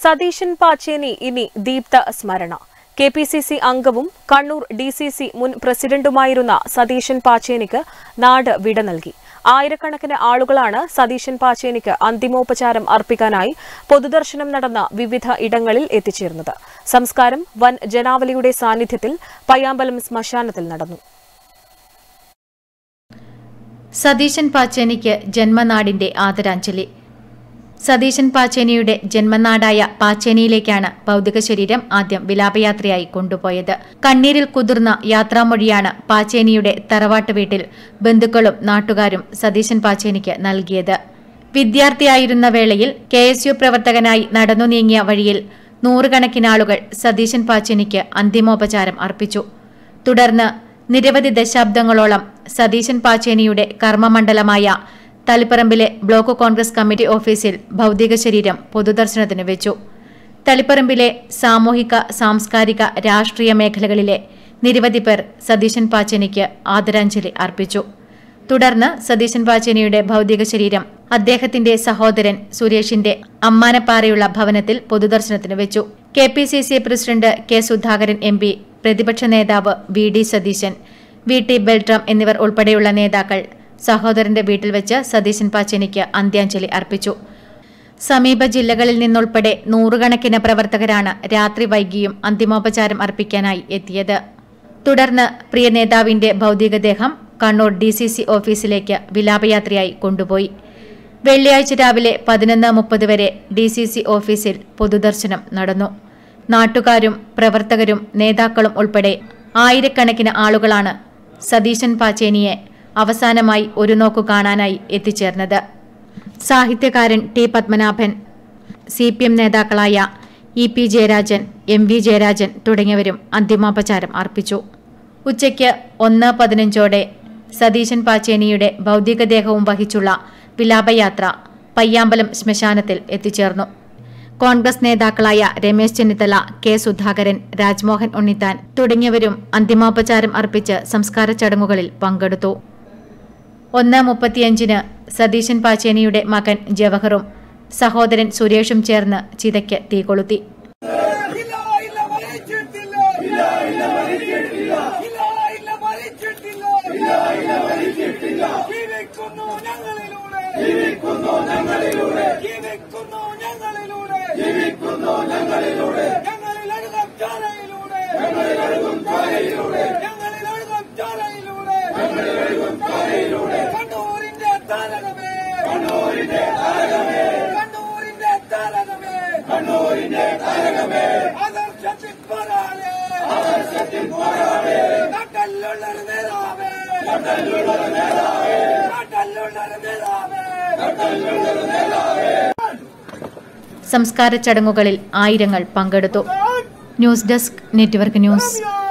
സതീശൻ പാച്ചേനി ഇനി ദീപ്ത സ്മരണ K P C C അംഗവും കണ്ണൂർ ഡി സി സി മുൻ പ്രസിഡന്റുമായിരുന്ന സതീശൻ പാച്ചേനിക്ക് നാട് വിട നൽകി ആയിരക്കണക്കിന് ആളുകളാണ് സതീശൻ പാച്ചേനിക്ക് അന്തിമോപചാരം അർപ്പിക്കാനായി പൊതുദർശനം നടന്ന വിവിധ ഇടങ്ങളിൽ എത്തിച്ചേർന്നത് സംസ്കാരം വൻ ജനാവലിയുടെ സാന്നിധ്യത്തിൽ പയ്യാമ്പലം ശ്മശാനത്തിൽ നടന്നു സതീശൻ പാച്ചേനിക്ക് ജന്മനാടിന്റെ ആദരാഞ്ജലി സതീശൻ പാച്ചേനിയുടെ ജന്മനാടായ പാച്ചേനിയിലേക്കാണ് ഭൗതിക ശരീരം ആദ്യം വിലാപയാത്രയായി കൊണ്ടുപോയത് കണ്ണീരിൽ കുതിർന്ന യാത്രാമൊഴിയാണ് പാച്ചേനിയുടെ തറവാട്ട് വീട്ടിൽ ബന്ധുക്കളും നാട്ടുകാരും സതീശൻ പാച്ചേനിക്ക് നൽകിയത് വിദ്യാർത്ഥിയായിരുന്ന വേളയിൽ കെ എസ് യു പ്രവർത്തകനായി നടന്നു നീങ്ങിയ വഴിയിൽ നൂറുകണക്കിന് ആളുകൾ സതീശൻ പാച്ചേനിക്ക് അന്തിമോപചാരം അർപ്പിച്ചു തുടർന്ന് നിരവധി ദശാബ്ദങ്ങളോളം സതീശൻ പാച്ചേനിയുടെ കർമ്മമണ്ഡലമായ തളിപ്പറമ്പിലെ ബ്ലോക്ക് കോൺഗ്രസ് കമ്മിറ്റി ഓഫീസിൽ ഭൗതിക ശരീരം പൊതുദർശനത്തിന് വെച്ചു തളിപ്പറമ്പിലെ സാമൂഹിക സാംസ്കാരിക രാഷ്ട്രീയ മേഖലകളിലെ നിരവധി പേർ സതീശൻ പാച്ചേനിക്ക് ആദരാഞ്ജലി അർപ്പിച്ചു തുടർന്ന് സതീശൻ പാച്ചേനിയുടെ ഭൗതിക ശരീരം അദ്ദേഹത്തിന്റെ സഹോദരൻ സുരേഷിന്റെ അമ്മാനപ്പാറയുള്ള ഭവനത്തിൽ പൊതുദർശനത്തിന് വെച്ചു K P C C president K Sudhakaran M P പ്രതിപക്ഷ നേതാവ് V D Satheesan V T Balram എന്നിവർ ഉൾപ്പെടെയുള്ള നേതാക്കൾ സഹോദരന്റെ വീട്ടിൽ വെച്ച് സതീശൻ പാച്ചേനിക്ക് അന്ത്യാഞ്ജലി അർപ്പിച്ചു സമീപ ജില്ലകളിൽ നിന്നുൾപ്പെടെ നൂറുകണക്കിന് പ്രവർത്തകരാണ് രാത്രി വൈകിയും അന്തിമോപചാരം അർപ്പിക്കാനായി എത്തിയത് തുടർന്ന് പ്രിയ നേതാവിന്റെ ഭൗതികദേഹം കണ്ണൂർ ഡി സി സി ഓഫീസിലേക്ക് വിലാപയാത്രയായി കൊണ്ടുപോയി വെള്ളിയാഴ്ച രാവിലെ പതിനൊന്ന് മുപ്പത് വരെ ഡി സി സി ഓഫീസിൽ പൊതുദർശനം നടന്നു നാട്ടുകാരും പ്രവർത്തകരും നേതാക്കളും ഉൾപ്പെടെ ആയിരക്കണക്കിന് ആളുകളാണ് സതീശൻ പാച്ചേനിയെ അവസാനമായി ഒരു നോക്കു കാണാനായി എത്തിച്ചേർന്നത് സാഹിത്യകാരൻ T Padmanabhan C P M നേതാക്കളായ E P Jayarajan M V Jayarajan തുടങ്ങിയവരും അന്തിമോപചാരം അർപ്പിച്ചു ഉച്ചയ്ക്ക് ഒന്ന് പതിനഞ്ചോടെ സതീശൻ പാച്ചേനിയുടെ ഭൗതികദേഹവും വഹിച്ചുള്ള വിലാപയാത്ര പയ്യാമ്പലം ശ്മശാനത്തിൽ എത്തിച്ചേർന്നു കോൺഗ്രസ് നേതാക്കളായ രമേശ് ചെന്നിത്തല കെ സുധാകരൻ രാജ്മോഹൻ ഉണ്ണിത്താൻ തുടങ്ങിയവരും അന്തിമോപചാരം അർപ്പിച്ച് സംസ്കാര ചടങ്ങുകളിൽ പങ്കെടുത്തു ഒന്ന് മുപ്പത്തിയഞ്ചിന് സതീശൻ പാച്ചേനിയുടെ മകൻ ജവഹറും സഹോദരൻ സുരേഷും ചേർന്ന് ചിതയ്ക്ക് തീ കൊളുത്തി ഇല്ല ഇല്ല മരിച്ചിട്ടില്ല ഇല്ല ഇല്ല മരിച്ചിട്ടില്ല ഇല്ല ഇല്ല മരിച്ചിട്ടില്ല ഇല്ല ഇല്ല മരിച്ചിട്ടില്ല ജീവിക്കുന്നു ഞങ്ങളിലൂടെ ജീവിക്കുന്നു ഞങ്ങളിലൂടെ ജീവിക്കുന്നു ഞങ്ങളിലൂടെ ജീവിക്കുന്നു ഞങ്ങളിലൂടെ ഞങ്ങളിൽ അഴുകം ചാലയിലൂടെ ഞങ്ങളിൽ അഴുകും ചാലയിലൂടെ ഞങ്ങളിൽ അഴുകും ചാലയിലൂടെ ഞങ്ങളിൽ അഴുകും ചാലയിലൂടെ കണ്ണൂരിന്റെ താരകമേ കണ്ണൂരിന്റെ താരകമേ കണ്ണൂരിന്റെ താരകമേ കണ്ണൂരിന്റെ താരകമേ ആദർശത്തിൽ പോരാളെ ആദർശത്തിൽ പോരാളെ നാട്ടല്ലുള്ളൊരു നേതാവേ നാട്ടല്ലുള്ളൊരു നേതാവേ നാട്ടല്ലുള്ളൊരു നേതാവേ നാട്ടല്ലുള്ളൊരു നേതാവേ സംസ്കാര ചടങ്ങുകളിൽ ആയിരങ്ങൾ പങ്കെടുത്തു ന്യൂസ് ഡെസ്ക് നെറ്റ്വർക്ക് ന്യൂസ്